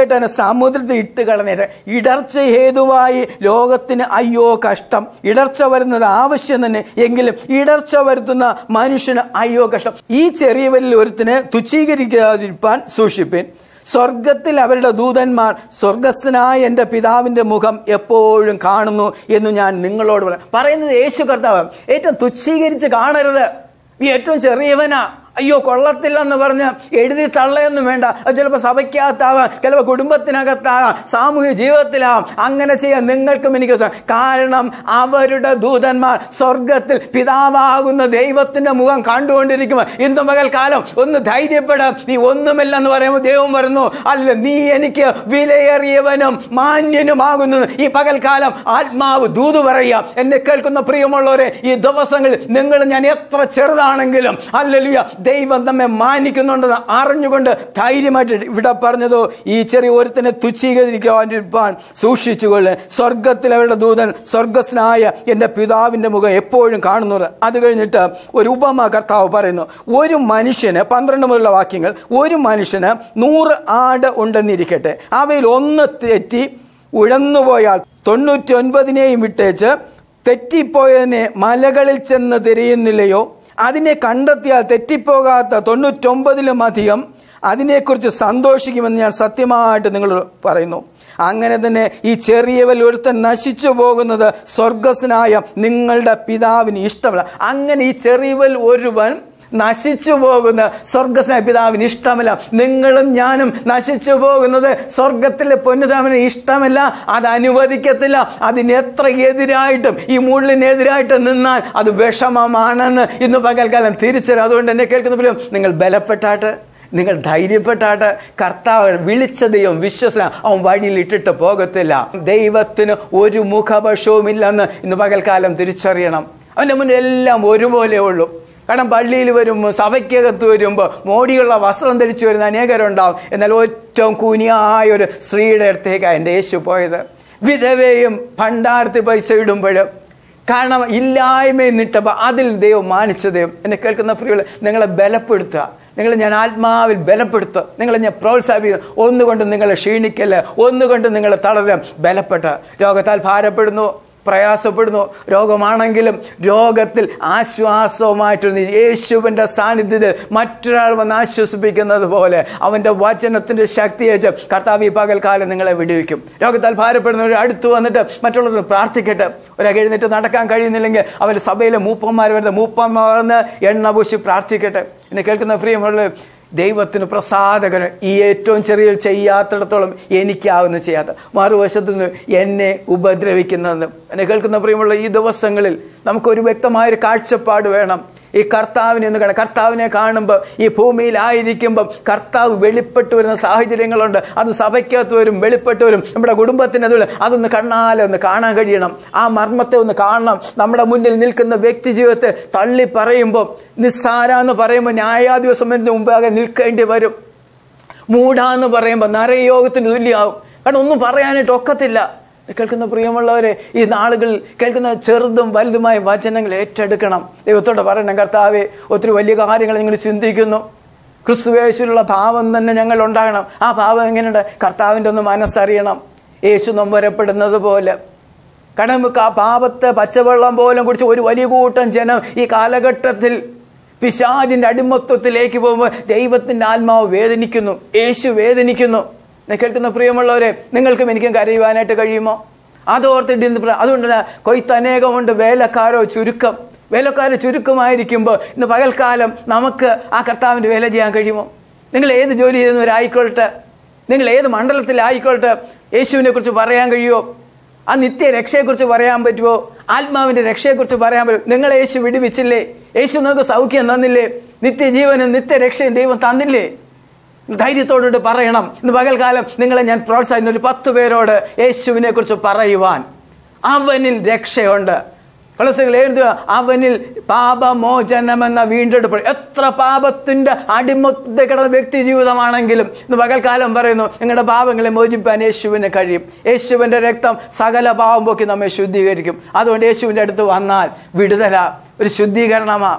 കെട്ടാൻ സമുദ്രത്തിൽ ഇട്ട് കളഞ്ഞേറ്റ് ഇടർച്ച ഹേതുവായി ലോകത്തിന് അയ്യോ കഷ്ടം ഇടർച്ച വരുന്നത് ആവശ്യം തന്നെ എങ്കിലും ഇടർച്ച വരുത്തുന്ന മനുഷ്യന് അയ്യോ കഷ്ടം ഈ ചെറിയവരിൽ ഒരുത്തിന് തുച്ഛീകരിക്കാതിരിപ്പാൻ സൂക്ഷിപ്പേൻ സ്വർഗത്തിൽ അവരുടെ ദൂതന്മാർ സ്വർഗസ്ഥനായ എൻ്റെ പിതാവിൻ്റെ മുഖം എപ്പോഴും കാണുന്നു എന്ന് ഞാൻ നിങ്ങളോട് പറയാം പറയുന്നത് യേശു കർത്താവ് ഏറ്റവും തുച്ഛീകരിച്ച് കാണരുത് ഈ ഏറ്റവും ചെറിയവനാ അയ്യോ കൊള്ളത്തില്ലെന്ന് പറഞ്ഞ് എഴുതി തള്ളയൊന്നും വേണ്ട അത് ചിലപ്പോൾ സഭയ്ക്കകത്താവാം ചിലപ്പോൾ കുടുംബത്തിനകത്താകാം സാമൂഹിക ജീവിതത്തിലാവാം അങ്ങനെ ചെയ്യാൻ നിങ്ങൾക്കും എനിക്ക് സ- കാരണം അവരുടെ ദൂതന്മാർ സ്വർഗത്തിൽ പിതാവാകുന്ന ദൈവത്തിന്റെ മുഖം കണ്ടുകൊണ്ടിരിക്കുമ്പോൾ ഇന്ന് പകൽക്കാലം ഒന്ന് ധൈര്യപ്പെടാം നീ ഒന്നുമില്ലെന്ന് പറയുമ്പോൾ ദൈവം വരുന്നു അല്ല നീ എനിക്ക് വിലയേറിയവനും മാന്യനുമാകുന്നു ഈ പകൽക്കാലം ആത്മാവ് ദൂത് പറയാം എന്നെ കേൾക്കുന്ന പ്രിയമുള്ളവരെ ഈ ദിവസങ്ങളിൽ നിങ്ങൾ ഞാൻ എത്ര ചെറുതാണെങ്കിലും അല്ലല്ല ദൈവം നമ്മെ മാനിക്കുന്നുണ്ടെന്ന് അറിഞ്ഞുകൊണ്ട് ധൈര്യമായിട്ട് ഇവിടെ പറഞ്ഞതോ ഈ ചെറിയ ഒരുത്തിനെ തുച്ഛീകരിക്കുവാൻ സൂക്ഷിച്ചുകൊള്ളു സ്വർഗത്തിൽ അവരുടെ ദൂതൻ സ്വർഗസ്നായ എൻ്റെ പിതാവിൻ്റെ മുഖം എപ്പോഴും കാണുന്നത് അത് കഴിഞ്ഞിട്ട് ഒരു ഉപമ കർത്താവ് പറയുന്നു ഒരു മനുഷ്യന് പന്ത്രണ്ട് മുതലുള്ള വാക്യങ്ങൾ ഒരു മനുഷ്യന് നൂറ് ആട് ഉണ്ടെന്നിരിക്കട്ടെ അവയിൽ ഒന്ന് തെറ്റി ഉഴന്നുപോയാൽ തൊണ്ണൂറ്റി ഒൻപതിനെയും വിട്ടേച്ച് തെറ്റിപ്പോയതിനെ മലകളിൽ ചെന്ന് തിരയുന്നില്ലയോ അതിനെ കണ്ടെത്തിയാൽ തെറ്റിപ്പോകാത്ത തൊണ്ണൂറ്റൊമ്പതിലും അധികം അതിനെക്കുറിച്ച് സന്തോഷിക്കുമെന്ന് ഞാൻ സത്യമായിട്ട് നിങ്ങൾ പറയുന്നു അങ്ങനെ തന്നെ ഈ ചെറിയവൽ ഒരുത്തൻ നശിച്ചു പോകുന്നത് സ്വർഗസ്നായ നിങ്ങളുടെ പിതാവിന് ഇഷ്ടമല്ല അങ്ങനെ ഈ ചെറിയവൽ ഒരുവൻ നശിച്ചു പോകുന്ന സ്വർഗസ്നായ പിതാവിന് ഇഷ്ടമല്ല നിങ്ങളും ഞാനും നശിച്ചു പോകുന്നത് സ്വർഗത്തിലെ പൊന്നുതാവിന് ഇഷ്ടമല്ല അത് അനുവദിക്കത്തില്ല അതിന് എത്ര എതിരായിട്ടും ഈ മുള്ളിനെതിരായിട്ട് നിന്നാൽ അത് വിഷമമാണെന്ന് ഇന്ന് പകൽക്കാലം തിരിച്ചറിയും അതുകൊണ്ട് എന്നെ കേൾക്കുന്ന പോലും നിങ്ങൾ ബലപ്പെട്ടാട്ട് നിങ്ങൾ ധൈര്യപ്പെട്ടാട്ട് കർത്താവ് വിളിച്ച ദൈവം വിശ്വസന അവൻ വഴിയിൽ ഇട്ടിട്ട് പോകത്തില്ല ദൈവത്തിന് ഒരു മുഖപക്ഷവുമില്ലെന്ന് ഇന്ന് പകൽക്കാലം തിരിച്ചറിയണം അവൻ്റെ മുന്നിൽ എല്ലാം ഒരുപോലെ ഉള്ളൂ കാരണം പള്ളിയിൽ വരുമ്പോൾ സഭയ്ക്കകത്ത് വരുമ്പോൾ മോടിയുള്ള വസ്ത്രം ധരിച്ചു വരുന്ന അനേകരുണ്ടാവും എന്നാൽ ഏറ്റവും കുനിയായ ഒരു സ്ത്രീയുടെ അടുത്തേക്കാണ് എൻ്റെ യേശു പോയത് വിധവയും ഭണ്ഡാരത്തി പൈസ ഇടുമ്പോഴും കാരണം ഇല്ലായ്മയിൽ നിട്ടപ്പോൾ അതിൽ ദൈവം മാനിച്ച ദൈവം എന്നെ കേൾക്കുന്ന പ്രിയകൾ നിങ്ങളെ ബലപ്പെടുത്തുക നിങ്ങളെ ഞാൻ ആത്മാവിൽ ബലപ്പെടുത്തുക നിങ്ങളെ ഞാൻ പ്രോത്സാഹിപ്പിക്കുക ഒന്നുകൊണ്ട് നിങ്ങളെ ക്ഷീണിക്കല്ല ഒന്നുകൊണ്ട് നിങ്ങളെ തളരാം ബലപ്പെട്ട രോഗത്താൽ ഭാരപ്പെടുന്നു പ്രയാസപ്പെടുന്നു രോഗമാണെങ്കിലും രോഗത്തിൽ ആശ്വാസവുമായിട്ടൊന്ന് യേശുവിൻ്റെ സാന്നിധ്യത്തിൽ മറ്റൊരാൾ വന്ന് ആശ്വസിപ്പിക്കുന്നത് പോലെ അവൻ്റെ വചനത്തിൻ്റെ ശക്തി വെച്ച് കർത്താവ് ഈ പകൽക്കാലം നിങ്ങളെ വിടുവിക്കും രോഗത്താൽ ഭാരപ്പെടുന്നവർ അടുത്ത് വന്നിട്ട് മറ്റുള്ളവർ പ്രാർത്ഥിക്കട്ടെ ഒരാൾ എഴുന്നേറ്റ് നടക്കാൻ കഴിയുന്നില്ലെങ്കിൽ അവർ സഭയിലെ മൂപ്പന്മാർ വരുന്ന മൂപ്പന്മാർ വന്ന് എണ്ണ പൂശി പ്രാർത്ഥിക്കട്ടെ എന്നെ കേൾക്കുന്ന പ്രിയമുള്ള ദൈവത്തിന് പ്രസാദകരം ഈ ഏറ്റവും ചെറിയ ചെയ്യാത്തിടത്തോളം എനിക്കാവുന്ന ചെയ്യാത്ത മറുവശത്തു നിന്ന് എന്നെ ഉപദ്രവിക്കുന്നതെന്ന് എന്നെ കേൾക്കുന്ന പ്രിയമുള്ള ഈ ദിവസങ്ങളിൽ നമുക്കൊരു വ്യക്തമായൊരു കാഴ്ചപ്പാട് വേണം ഈ കർത്താവിനെ എന്ന് കാണാം കർത്താവിനെ കാണുമ്പോൾ ഈ ഭൂമിയിലായിരിക്കുമ്പം കർത്താവ് വെളിപ്പെട്ടു വരുന്ന സാഹചര്യങ്ങളുണ്ട് അത് സഭയ്ക്കകത്ത് വരും വെളിപ്പെട്ടു വരും നമ്മുടെ കുടുംബത്തിനത് അതൊന്ന് കണ്ണാലെ ഒന്ന് കാണാൻ കഴിയണം ആ മർമ്മത്തെ ഒന്ന് കാണണം നമ്മുടെ മുന്നിൽ നിൽക്കുന്ന വ്യക്തി ജീവിതത്തെ തള്ളി പറയുമ്പോൾ നിസ്സാര എന്ന് പറയുമ്പോൾ ന്യായാധിപസമയത്തിന് മുമ്പാകെ നിൽക്കേണ്ടി വരും മൂടാന്ന് പറയുമ്പോൾ നരയോഗത്തിന് തുല്യമാവും കാരണം ഒന്നും പറയാനായിട്ട് ഒക്കത്തില്ല കേൾക്കുന്ന പ്രിയമുള്ളവരെ ഈ നാളുകൾ കേൾക്കുന്ന ചെറുതും വലുതുമായ വചനങ്ങൾ ഏറ്റെടുക്കണം ദൈവത്തോട് പറയണം കർത്താവെ ഒത്തിരി വലിയ കാര്യങ്ങൾ നിങ്ങൾ ചിന്തിക്കുന്നു ക്രിസ്തുവേശുള്ള ഭാവം തന്നെ ഞങ്ങൾ ഉണ്ടാകണം ആ ഭാവം എങ്ങനെയുണ്ട് കർത്താവിൻ്റെ ഒന്ന് മനസ്സറിയണം യേശു നൊമ്പരപ്പെടുന്നത് പോലെ കാരണം നമുക്ക് ആ പാപത്തെ പച്ചവെള്ളം പോലും കുടിച്ച് ഒരു വലിയ കൂട്ടം ജനം ഈ കാലഘട്ടത്തിൽ പിശാജിന്റെ അടിമത്വത്തിലേക്ക് പോകുമ്പോൾ ദൈവത്തിന്റെ ആത്മാവ് വേദനിക്കുന്നു യേശു വേദനിക്കുന്നു എന്നെ കേൾക്കുന്ന പ്രിയമുള്ളവരെ നിങ്ങൾക്കും എനിക്കും കരയുവാനായിട്ട് കഴിയുമോ അതോർത്തിട്ട് ഇന്ന് പ്ര- അതുകൊണ്ട് തന്നെ കൊയ്ത്ത് അനേകമുണ്ട് വേലക്കാരോ ചുരുക്കം വേലക്കാരോ ചുരുക്കമായിരിക്കുമ്പോൾ ഇന്ന് പകൽക്കാലം നമുക്ക് ആ കർത്താവിൻ്റെ വേല ചെയ്യാൻ കഴിയുമോ നിങ്ങൾ ഏത് ജോലി ചെയ്യുന്നവരായിക്കൊള്ളട്ടെ നിങ്ങൾ ഏത് മണ്ഡലത്തിലായിക്കൊള്ളട്ടെ യേശുവിനെ കുറിച്ച് പറയാൻ കഴിയുമോ ആ നിത്യ രക്ഷയെക്കുറിച്ച് പറയാൻ പറ്റുമോ ആത്മാവിന്റെ രക്ഷയെക്കുറിച്ച് പറയാൻ പറ്റുമോ നിങ്ങളെ യേശു വിടുവിച്ചില്ലേ യേശു നിങ്ങൾക്ക് സൗഖ്യം തന്നില്ലേ നിത്യജീവനും നിത്യരക്ഷയും ദൈവം തന്നില്ലേ ധൈര്യത്തോടുകൂടി പറയണം ഇന്ന് പകൽക്കാലം നിങ്ങളെ ഞാൻ പ്രോത്സാഹിക്കുന്നു ഒരു പത്ത് പേരോട് യേശുവിനെ കുറിച്ച് പറയുവാൻ അവനിൽ രക്ഷയുണ്ട് കൊളസുകൾ എഴുതുക അവനിൽ പാപമോചനമെന്ന വീണ്ടെടുപ്പ് എത്ര പാപത്തിന്റെ അടിമത്തെ കിടന്ന വ്യക്തി ജീവിതമാണെങ്കിലും ഇന്ന് പകൽക്കാലം പറയുന്നു നിങ്ങളുടെ പാപങ്ങളെ മോചിപ്പാൻ യേശുവിന് കഴിയും യേശുവിന്റെ രക്തം സകല പാവം പോക്കി നമ്മെ ശുദ്ധീകരിക്കും അതുകൊണ്ട് യേശുവിന്റെ അടുത്ത് വന്നാൽ വിടുതല ഒരു ശുദ്ധീകരണമാ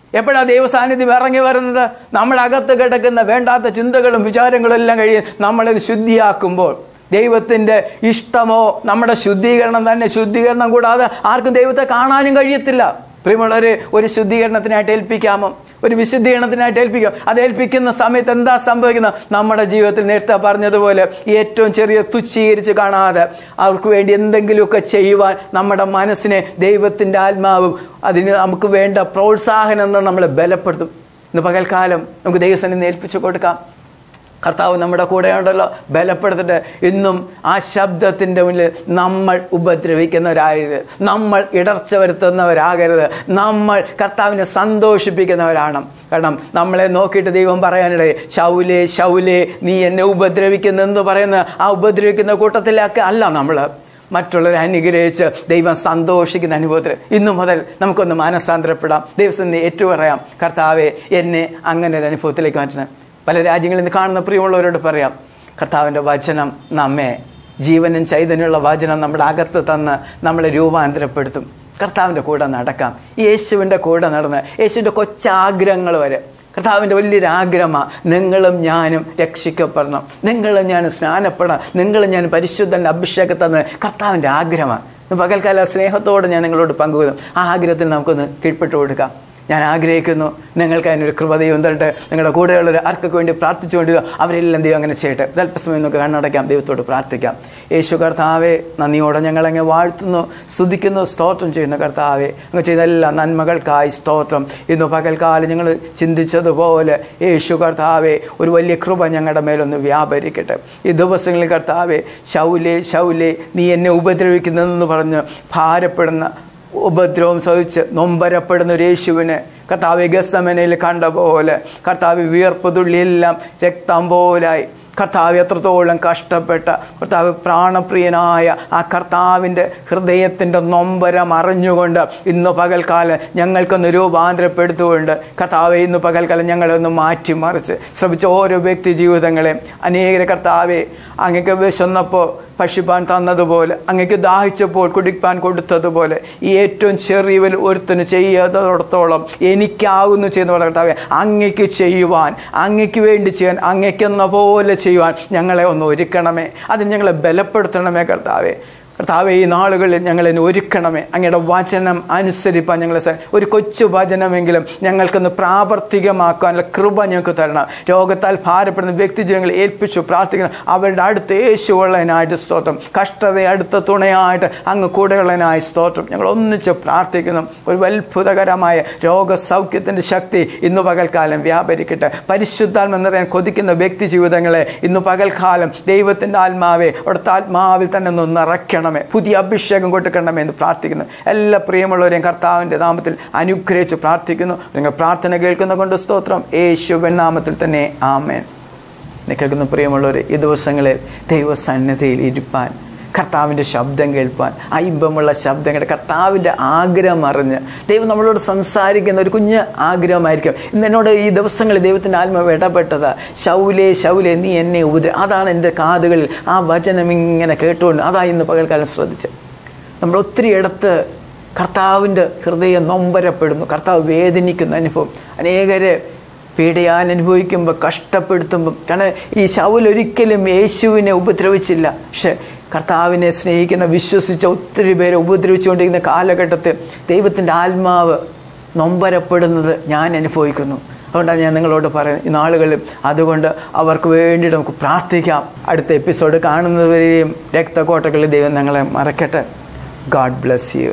എപ്പോഴാ ദൈവ സാന്നിധ്യം ഇറങ്ങി വരുന്നത് നമ്മുടെ അകത്ത് കിടക്കുന്ന വേണ്ടാത്ത ചിന്തകളും വിചാരങ്ങളും എല്ലാം കഴിയും നമ്മളിത് ശുദ്ധിയാക്കുമ്പോൾ ദൈവത്തിൻ്റെ ഇഷ്ടമോ നമ്മുടെ ശുദ്ധീകരണം തന്നെ ശുദ്ധീകരണം കൂടാതെ ആർക്കും ദൈവത്തെ കാണാനും കഴിയത്തില്ല പ്രിയമുള്ളവരെ ഒരു ശുദ്ധീകരണത്തിനായിട്ട് ഏൽപ്പിക്കാമോ ഒരു വിശുദ്ധീകരണത്തിനായിട്ട് ഏൽപ്പിക്കാം അത് ഏൽപ്പിക്കുന്ന സമയത്ത് എന്താ സംഭവിക്കുന്നത് നമ്മുടെ ജീവിതത്തിൽ നേരത്തെ പറഞ്ഞതുപോലെ ഏറ്റവും ചെറിയ തുച്ഛീകരിച്ച് കാണാതെ അവർക്ക് വേണ്ടി എന്തെങ്കിലുമൊക്കെ ചെയ്യുവാൻ നമ്മുടെ മനസ്സിനെ ദൈവത്തിൻ്റെ ആത്മാവും അതിന് നമുക്ക് വേണ്ട പ്രോത്സാഹനം നമ്മളെ ബലപ്പെടുത്തും ഇന്ന് പകൽക്കാലം നമുക്ക് ദൈവസനെ ഏൽപ്പിച്ചു കൊടുക്കാം കർത്താവ് നമ്മുടെ കൂടെ ഉണ്ടല്ലോ ബലപ്പെടുത്തിട്ട് ഇന്നും ആ ശബ്ദത്തിൻ്റെ മുന്നിൽ നമ്മൾ ഉപദ്രവിക്കുന്നവരാകരുത് നമ്മൾ ഇടർച്ച വരുത്തുന്നവരാകരുത് നമ്മൾ കർത്താവിനെ സന്തോഷിപ്പിക്കുന്നവരാണ് കാരണം നമ്മളെ നോക്കിയിട്ട് ദൈവം പറയാനിടയെ ശൗലേ ശൗലേ നീ എന്നെ ഉപദ്രവിക്കുന്നെന്ന് പറയുന്ന ആ ഉപദ്രവിക്കുന്ന കൂട്ടത്തിലൊക്കെ അല്ല നമ്മൾ മറ്റുള്ളവരെ അനുഗ്രഹിച്ച് ദൈവം സന്തോഷിക്കുന്ന അനുഭവത്തിൽ ഇന്നു മുതൽ നമുക്കൊന്ന് മാനസാന്തരപ്പെടാം ദൈവം ഏറ്റവും പറയാം കർത്താവെ എന്നെ അങ്ങനെ ഒരു അനുഭവത്തിലേക്ക് മാറ്റണം പല രാജ്യങ്ങളിൽ നിന്ന് കാണുന്ന പ്രിയമുള്ളവരോട് പറയാം കർത്താവിൻ്റെ വചനം നമ്മെ ജീവനും ചൈതന്യമുള്ള വചനം നമ്മുടെ അകത്ത് തന്ന് നമ്മളെ രൂപാന്തരപ്പെടുത്തും കർത്താവിൻ്റെ കൂടെ നടക്കാം യേശുവിൻ്റെ കൂടെ നടന്ന് യേശുവിൻ്റെ കൊച്ചാഗ്രഹങ്ങൾ വരെ കർത്താവിൻ്റെ വലിയൊരു ആഗ്രഹമാണ് നിങ്ങളും ഞാനും രക്ഷിക്കപ്പെടണം നിങ്ങളും ഞാനും സ്നാനപ്പെടണം നിങ്ങളും ഞാൻ പരിശുദ്ധൻ്റെ അഭിഷേകത്തെന്ന് കർത്താവിൻ്റെ ആഗ്രഹമാണ് പകൽക്കാല സ്നേഹത്തോടെ ഞാൻ നിങ്ങളോട് പങ്കുവരും ആ ആഗ്രഹത്തിൽ നമുക്കൊന്ന് കീഴ്പ്പെട്ടു കൊടുക്കാം ഞാൻ ആഗ്രഹിക്കുന്നു നിങ്ങൾക്ക് അതിനൊരു കൃപതയും തരട്ടെ നിങ്ങളുടെ കൂടെയുള്ളവർ ആർക്കൊക്കെ വേണ്ടി പ്രാർത്ഥിച്ചുകൊണ്ട് അവരെല്ലാം ദൈവം അങ്ങനെ ചെയ്യട്ടെ അല്പസമയം നമുക്ക് കണ്ണടയ്ക്കാം ദൈവത്തോട് പ്രാർത്ഥിക്കാം യേശു കർത്താവെ നന്ദിയോടെ ഞങ്ങളങ്ങ് വാഴ്ത്തുന്നു സ്തുതിക്കുന്നു സ്തോത്രം ചെയ്യുന്നു കർത്താവെ അങ്ങ് ചെയ്ത എല്ലാ നന്മകൾക്കായി സ്തോത്രം ഇന്ന് പകൽക്കാലം ഞങ്ങൾ ചിന്തിച്ചതുപോലെ യേശു കർത്താവെ ഒരു വലിയ കൃപ ഞങ്ങളുടെ മേലൊന്ന് വ്യാപരിക്കട്ടെ ഈ ദിവസങ്ങളിൽ കർത്താവെ ശൗലേ ശൗലേ നീ എന്നെ ഉപദ്രവിക്കുന്നതെന്ന് പറഞ്ഞ് ഭാരപ്പെടുന്ന ഉപദ്രവം സഹിച്ച് നൊമ്പരപ്പെടുന്ന ഒരു യേശുവിനെ കർത്താവ് ഗസമനയിൽ കണ്ട പോലെ കർത്താവ് വിയർപ്പ് തുള്ളിയെല്ലാം രക്തം പോലായി കർത്താവ് എത്രത്തോളം കഷ്ടപ്പെട്ട കർത്താവ് പ്രാണപ്രിയനായ ആ കർത്താവിൻ്റെ ഹൃദയത്തിൻ്റെ നൊമ്പരം അറിഞ്ഞുകൊണ്ട് ഇന്ന് പകൽക്കാലം ഞങ്ങൾക്കൊന്ന് രൂപാന്തരപ്പെടുത്തുകൊണ്ട് കർത്താവ് ഇന്ന് പകൽക്കാലം ഞങ്ങളൊന്ന് മാറ്റിമറിച്ച് ശ്രമിച്ച ഓരോ വ്യക്തി ജീവിതങ്ങളെ അനേക കർത്താവെ അങ്ങക്ക് വിശന്നപ്പോൾ ഭക്ഷിപ്പാൻ തന്നതുപോലെ അങ്ങക്ക് ദാഹിച്ചപ്പോൾ കുടിപ്പാൻ കൊടുത്തതുപോലെ ഈ ഏറ്റവും ചെറിയവൽ ഒരുത്തിന് ചെയ്യാത്തടത്തോളം എനിക്കാവുന്നു ചെയ്യുന്ന പോലെ കർത്താവെ അങ്ങയ്ക്ക് ചെയ്യുവാൻ അങ്ങയ്ക്ക് വേണ്ടി ചെയ്യാൻ അങ്ങയ്ക്കെന്ന പോലെ ചെയ്യുവാൻ ഞങ്ങളെ ഒന്ന് ഒരുക്കണമേ അതിന് ഞങ്ങളെ ബലപ്പെടുത്തണമേ കർത്താവെ കർത്താവെ ഈ നാളുകളിൽ ഞങ്ങളെ ഒരുക്കണമേ അങ്ങയുടെ വചനം അനുസരിപ്പാൻ ഞങ്ങളെ ഒരു കൊച്ചു വചനമെങ്കിലും ഞങ്ങൾക്കൊന്ന് പ്രാവർത്തികമാക്കാനുള്ള കൃപ ഞങ്ങൾക്ക് തരണം രോഗത്താൽ ഭാരപ്പെടുന്ന വ്യക്തിജനങ്ങളെ ഏൽപ്പിച്ചു പ്രാർത്ഥിക്കണം അവരുടെ അടുത്ത് യേശുള്ളതിനായിട്ട് സ്തോത്രം കഷ്ടത അടുത്ത തുണയായിട്ട് അങ്ങ് കൂടെയുള്ളതിനായി സ്തോത്രം ഞങ്ങൾ ഒന്നിച്ച് പ്രാർത്ഥിക്കുന്നു ഒരു അത്ഭുതകരമായ രോഗസൗഖ്യത്തിൻ്റെ ശക്തി ഇന്ന് പകൽക്കാലം വ്യാപരിക്കട്ടെ പരിശുദ്ധാത്മ നിറയാൻ കൊതിക്കുന്ന വ്യക്തി ജീവിതങ്ങളെ ഇന്ന് പകൽക്കാലം ദൈവത്തിൻ്റെ ആത്മാവെ അവിടുത്തെ ആത്മാവിൽ തന്നെ ഒന്ന് നിറയ്ക്കണം കൊടുക്കണമേ പുതിയ അഭിഷേകം കൊടുക്കണമേ എന്ന് പ്രാർത്ഥിക്കുന്നു എല്ലാ പ്രിയമുള്ളവരെയും കർത്താവിൻ്റെ നാമത്തിൽ അനുഗ്രഹിച്ച് പ്രാർത്ഥിക്കുന്നു നിങ്ങൾ പ്രാർത്ഥന കേൾക്കുന്ന കൊണ്ട് സ്തോത്രം യേശുവൻ നാമത്തിൽ തന്നെ ആമേൻ എന്നെ കേൾക്കുന്ന പ്രിയമുള്ളവർ ഈ ദിവസങ്ങളിൽ ദൈവസന്നിധിയിൽ ഇരിപ്പാൻ കർത്താവിൻ്റെ ശബ്ദം കേൾപ്പാൻ ആ ഇമ്പമുള്ള ശബ്ദം കേട്ട് കർത്താവിൻ്റെ ആഗ്രഹം അറിഞ്ഞ് ദൈവം നമ്മളോട് സംസാരിക്കുന്ന ഒരു കുഞ്ഞ് ആഗ്രഹമായിരിക്കും ഇന്ന് എന്നോട് ഈ ദിവസങ്ങളിൽ ദൈവത്തിൻ്റെ ആത്മാവ് ഇടപെട്ടത് ശൗലേ ശൗലേ നീ എന്നെ ഉപദ്ര അതാണ് എൻ്റെ കാതുകളിൽ ആ വചനം ഇങ്ങനെ കേട്ടുകൊണ്ട് അതാ ഇന്ന് പകൽക്കാലം ശ്രദ്ധിച്ചത് നമ്മൾ ഒത്തിരി ഇടത്ത് കർത്താവിൻ്റെ ഹൃദയം നൊമ്പരപ്പെടുന്നു കർത്താവ് വേദനിക്കുന്ന അനുഭവം അനേകരെ പീഡയാൻ അനുഭവിക്കുമ്പോൾ കഷ്ടപ്പെടുത്തുമ്പം കാരണം ഈ ശൗൽ ഒരിക്കലും യേശുവിനെ ഉപദ്രവിച്ചില്ല പക്ഷെ കർത്താവിനെ സ്നേഹിക്കുന്ന വിശ്വസിച്ച ഒത്തിരി പേരെ ഉപദ്രവിച്ചുകൊണ്ടിരിക്കുന്ന കാലഘട്ടത്തിൽ ദൈവത്തിൻ്റെ ആത്മാവ് നൊമ്പരപ്പെടുന്നത് ഞാൻ അനുഭവിക്കുന്നു അതുകൊണ്ടാണ് ഞാൻ നിങ്ങളോട് പറയുന്നത് ഈ നാളുകളിൽ അതുകൊണ്ട് അവർക്ക് വേണ്ടി നമുക്ക് പ്രാർത്ഥിക്കാം അടുത്ത എപ്പിസോഡ് കാണുന്നവരെയും രക്തക്കോട്ടകളിൽ ദൈവം ഞങ്ങളെ മറക്കട്ടെ ഗാഡ് ബ്ലെസ് യു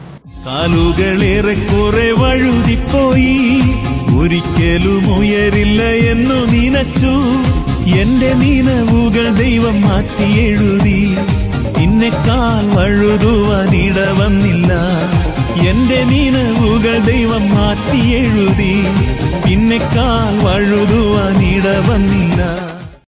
കാലുകളേറെ കുറെ വഴുതിപ്പോയി ഒരിക്കലും ഉയരില്ല എന്നു നിനച്ചു എന്റെ നിലവുകൾ ദൈവം മാറ്റി എഴുതി ഇന്നെക്കാൽ വഴുതുവാൻ ഇടവന്നില്ല എന്റെ നിലവുകൾ ദൈവം മാറ്റി എഴുതി പിന്നെക്കാൽ വഴുതുവാൻ ഇടവന്നില്ല